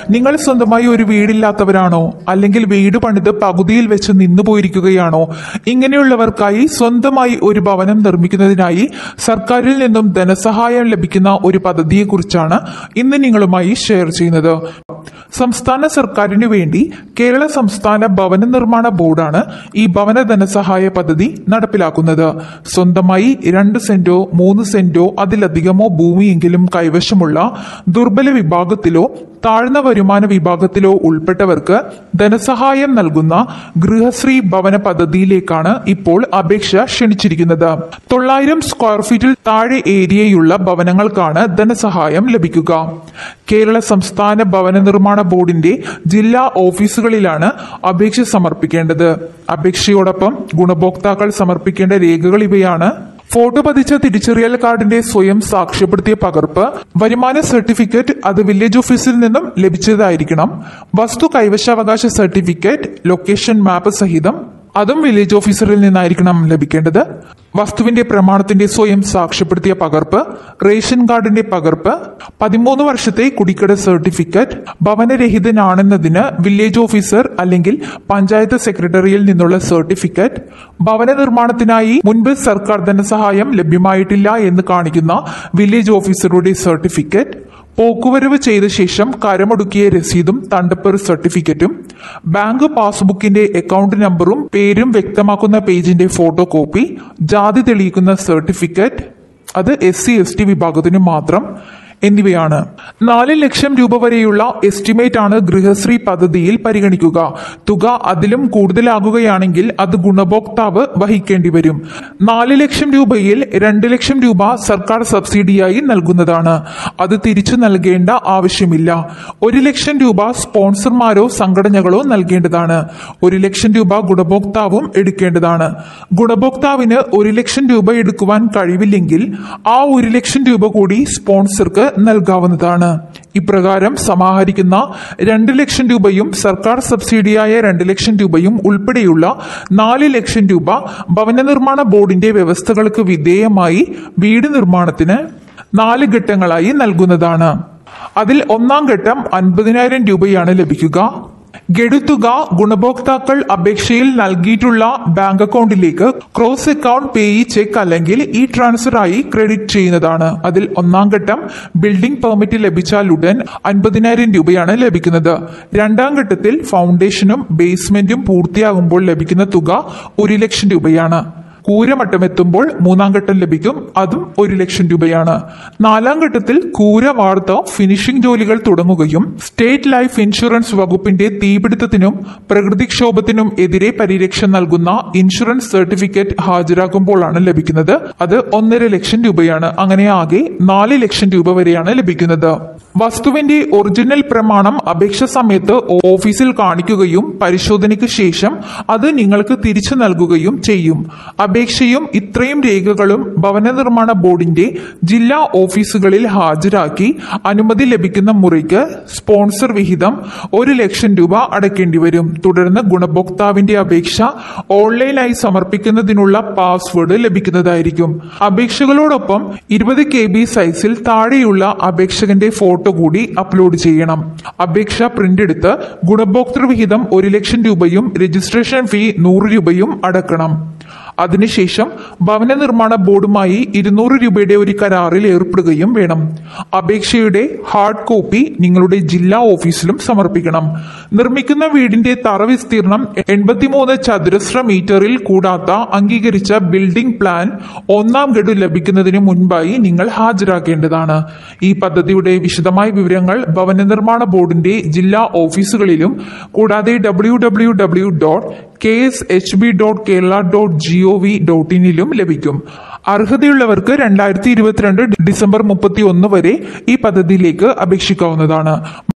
നിങ്ങൾ സ്വന്തമായി ഒരു വീടില്ലാത്തവരാണോ അല്ലെങ്കിൽ വീട് പണിത് പകുതിയിൽ വെച്ച് നിന്നു പോയിരിക്കുകയാണോ ഇങ്ങനെയുള്ളവർക്കായി സ്വന്തമായി ഒരു ഭവനം നിർമ്മിക്കുന്നതിനായി സർക്കാരിൽ നിന്നും ധനസഹായം ലഭിക്കുന്ന ഒരു പദ്ധതിയെക്കുറിച്ചാണ് ഇന്ന് നിങ്ങളുമായി ഷെയർ ചെയ്യുന്നത് സംസ്ഥാന സർക്കാരിനു വേണ്ടി കേരള സംസ്ഥാന ഭവന നിർമ്മാണ ബോർഡാണ് ഈ ഭവന ധനസഹായ പദ്ധതി നടപ്പിലാക്കുന്നത് സ്വന്തമായി രണ്ട് സെന്റോ മൂന്ന് സെന്റോ അതിലധികമോ ഭൂമിയെങ്കിലും കൈവശമുള്ള ദുർബല വിഭാഗത്തിലോ താഴ്ന്ന വരുമാന വിഭാഗത്തിലോ ഉൾപ്പെട്ടവർക്ക് ധനസഹായം നൽകുന്ന ഗൃഹശ്രീ ഭവന പദ്ധതിയിലേക്കാണ് ഇപ്പോൾ അപേക്ഷ ക്ഷണിച്ചിരിക്കുന്നത് തൊള്ളായിരം സ്ക്വയർ ഫീറ്റിൽ താഴെ ഏരിയയുള്ള ഭവനങ്ങൾക്കാണ് ധനസഹായം ലഭിക്കുക കേരള സംസ്ഥാന ഭവന നിർമ്മാണ ബോർഡിന്റെ ജില്ലാ ഓഫീസുകളിലാണ് അപേക്ഷ സമർപ്പിക്കേണ്ടത് അപേക്ഷയോടൊപ്പം ഗുണഭോക്താക്കൾ സമർപ്പിക്കേണ്ട രേഖകൾ ഇവയാണ് ഫോട്ടോ പതിച്ച തിരിച്ചറിയൽ കാർഡിന്റെ സ്വയം സാക്ഷ്യപ്പെടുത്തിയ പകർപ്പ് വരുമാന സർട്ടിഫിക്കറ്റ് അത് വില്ലേജ് ഓഫീസിൽ നിന്നും ലഭിച്ചതായിരിക്കണം വസ്തു കൈവശാവകാശ സർട്ടിഫിക്കറ്റ് ലൊക്കേഷൻ മാപ്പ് സഹിതം അതും വില്ലേജ് ഓഫീസറിൽ നിന്നായിരിക്കണം ലഭിക്കേണ്ടത് വസ്തുവിന്റെ പ്രമാണത്തിന്റെ സ്വയം സാക്ഷ്യപ്പെടുത്തിയ പകർപ്പ് റേഷൻ കാർഡിന്റെ പകർപ്പ് പതിമൂന്ന് വർഷത്തെ കുടിക്കട സർട്ടിഫിക്കറ്റ് ഭവനരഹിതനാണെന്നതിന് വില്ലേജ് ഓഫീസർ അല്ലെങ്കിൽ പഞ്ചായത്ത് സെക്രട്ടറിയിൽ നിന്നുള്ള സർട്ടിഫിക്കറ്റ് ഭവന നിർമ്മാണത്തിനായി മുൻപ് സർക്കാർ ധനസഹായം ലഭ്യമായിട്ടില്ല എന്ന് കാണിക്കുന്ന വില്ലേജ് ഓഫീസറുടെ സർട്ടിഫിക്കറ്റ് പോക്കുവരവ് ചെയ്ത ശേഷം കരമൊടുക്കിയ രസീതും തണ്ടപ്പർ സർട്ടിഫിക്കറ്റും ബാങ്ക് പാസ്ബുക്കിന്റെ അക്കൗണ്ട് നമ്പറും പേരും വ്യക്തമാക്കുന്ന പേജിന്റെ ഫോട്ടോ കോപ്പി ജാതി തെളിയിക്കുന്ന സർട്ടിഫിക്കറ്റ് അത് എസ് സി എസ് ടി വിഭാഗത്തിനു മാത്രം എന്നിവയാണ് നാല് ലക്ഷം രൂപ വരെയുള്ള എസ്റ്റിമേറ്റ് ആണ് ഗൃഹശ്രീ പദ്ധതിയിൽ പരിഗണിക്കുക തുക അതിലും കൂടുതലാകുകയാണെങ്കിൽ അത് ഗുണഭോക്താവ് വഹിക്കേണ്ടി വരും നാല് ലക്ഷം രൂപയിൽ രണ്ട് ലക്ഷം രൂപ സർക്കാർ സബ്സിഡിയായി നൽകുന്നതാണ് അത് തിരിച്ചു നൽകേണ്ട ആവശ്യമില്ല ഒരു ലക്ഷം രൂപ സ്പോൺസർമാരോ സംഘടനകളോ നൽകേണ്ടതാണ് ഒരു ലക്ഷം രൂപ ഗുണഭോക്താവും എടുക്കേണ്ടതാണ് ഗുണഭോക്താവിന് ഒരു ലക്ഷം രൂപ എടുക്കുവാൻ കഴിവില്ലെങ്കിൽ ആ ഒരു ലക്ഷം രൂപ കൂടി സ്പോൺസർക്ക് നൽകാവുന്നതാണ് ഇപ്രകാരം സമാഹരിക്കുന്ന രണ്ട് ലക്ഷം രൂപയും സർക്കാർ സബ്സിഡിയായ രണ്ട് ലക്ഷം രൂപയും ഉൾപ്പെടെയുള്ള നാല് ലക്ഷം രൂപ ഭവന നിർമ്മാണ ബോർഡിന്റെ വ്യവസ്ഥകൾക്ക് വിധേയമായി വീട് നിർമ്മാണത്തിന് നാല് ഘട്ടങ്ങളായി നൽകുന്നതാണ് അതിൽ ഒന്നാം ഘട്ടം അൻപതിനായിരം രൂപയാണ് ലഭിക്കുക ഗഡുത്തുക ഗുണഭോക്താക്കൾ അപേക്ഷയിൽ നൽകിയിട്ടുള്ള ബാങ്ക് അക്കൗണ്ടിലേക്ക് ക്രോസ് അക്കൗണ്ട് പേയി ചെക്ക് അല്ലെങ്കിൽ ഇ ട്രാൻസ്ഫർ ആയി ക്രെഡിറ്റ് ചെയ്യുന്നതാണ് അതിൽ ഒന്നാം ഘട്ടം ബിൽഡിംഗ് പെർമിറ്റ് ലഭിച്ചാൽ ഉടൻ അൻപതിനായിരം രൂപയാണ് ലഭിക്കുന്നത് രണ്ടാം ഘട്ടത്തിൽ ഫൗണ്ടേഷനും ബേസ്മെന്റും പൂർത്തിയാകുമ്പോൾ ലഭിക്കുന്ന തുക ഒരു ലക്ഷം രൂപയാണ് കൂരമട്ടം എത്തുമ്പോൾ മൂന്നാം ഘട്ടം ലഭിക്കും അതും ഒരു ലക്ഷം രൂപയാണ് നാലാം ഘട്ടത്തിൽ കൂര വാർത്ത ഫിനിഷിംഗ് ജോലികൾ തുടങ്ങുകയും സ്റ്റേറ്റ് ലൈഫ് ഇൻഷുറൻസ് വകുപ്പിന്റെ തീപിടുത്തത്തിനും പ്രകൃതിക്ഷോഭത്തിനും എതിരെ പരിരക്ഷ നൽകുന്ന ഇൻഷുറൻസ് സർട്ടിഫിക്കറ്റ് ഹാജരാക്കുമ്പോഴാണ് ലഭിക്കുന്നത് അത് ഒന്നര ലക്ഷം രൂപയാണ് അങ്ങനെ ആകെ നാല് ലക്ഷം രൂപ വരെയാണ് ലഭിക്കുന്നത് വസ്തുവിന്റെ ഒറിജിനൽ പ്രമാണം അപേക്ഷ സമയത്ത് ഓഫീസിൽ കാണിക്കുകയും പരിശോധനയ്ക്ക് ശേഷം അത് നിങ്ങൾക്ക് തിരിച്ചു നൽകുകയും ചെയ്യും അപേക്ഷയും ഇത്രയും രേഖകളും ഭവന നിർമ്മാണ ബോർഡിന്റെ ജില്ലാ ഓഫീസുകളിൽ ഹാജരാക്കി അനുമതി ലഭിക്കുന്ന മുറിക്ക് സ്പോൺസർ വിഹിതം ഒരു ലക്ഷം രൂപ അടയ്ക്കേണ്ടി വരും തുടർന്ന് ഗുണഭോക്താവിന്റെ അപേക്ഷ ഓൺലൈനായി സമർപ്പിക്കുന്നതിനുള്ള പാസ്വേഡ് ലഭിക്കുന്നതായിരിക്കും അപേക്ഷകളോടൊപ്പം ഇരുപത് കെ ബി സൈസിൽ താഴെയുള്ള അപേക്ഷകന്റെ ഫോട്ടോ കൂടി അപ്ലോഡ് ചെയ്യണം അപേക്ഷ പ്രിന്റ് എടുത്ത് ഗുണഭോക്തൃ വിഹിതം ഒരു ലക്ഷം രൂപയും രജിസ്ട്രേഷൻ ഫീ നൂറ് രൂപയും അടക്കണം അതിനുശേഷം ഭവന നിർമ്മാണ ബോർഡുമായി ഇരുന്നൂറ് രൂപയുടെ ഒരു കരാറിൽ ഏർപ്പെടുകയും വേണം അപേക്ഷയുടെ ഹാർഡ് കോപ്പി നിങ്ങളുടെ ജില്ലാ ഓഫീസിലും സമർപ്പിക്കണം നിർമ്മിക്കുന്ന വീടിന്റെ തറ വിസ്തീർണം എൺപത്തിമൂന്ന് ചതുരശ്ര മീറ്ററിൽ കൂടാത്ത അംഗീകരിച്ച ബിൽഡിംഗ് പ്ലാൻ ഒന്നാം ഗഡു ലഭിക്കുന്നതിന് മുൻപായി നിങ്ങൾ ഹാജരാക്കേണ്ടതാണ് ഈ പദ്ധതിയുടെ വിശദമായ വിവരങ്ങൾ ഭവന നിർമ്മാണ ബോർഡിന്റെ ജില്ലാ ഓഫീസുകളിലും കൂടാതെ W W W dot K S H B dot Kerala dot G O V dot ഇനിലും ലഭിക്കും അർഹതയുള്ളവർക്ക് രണ്ടായിരത്തി ഇരുപത്തിരണ്ട് ഡിസംബർ മുപ്പത്തി ഒന്ന് വരെ ഈ പദ്ധതിയിലേക്ക് അപേക്ഷിക്കാവുന്നതാണ്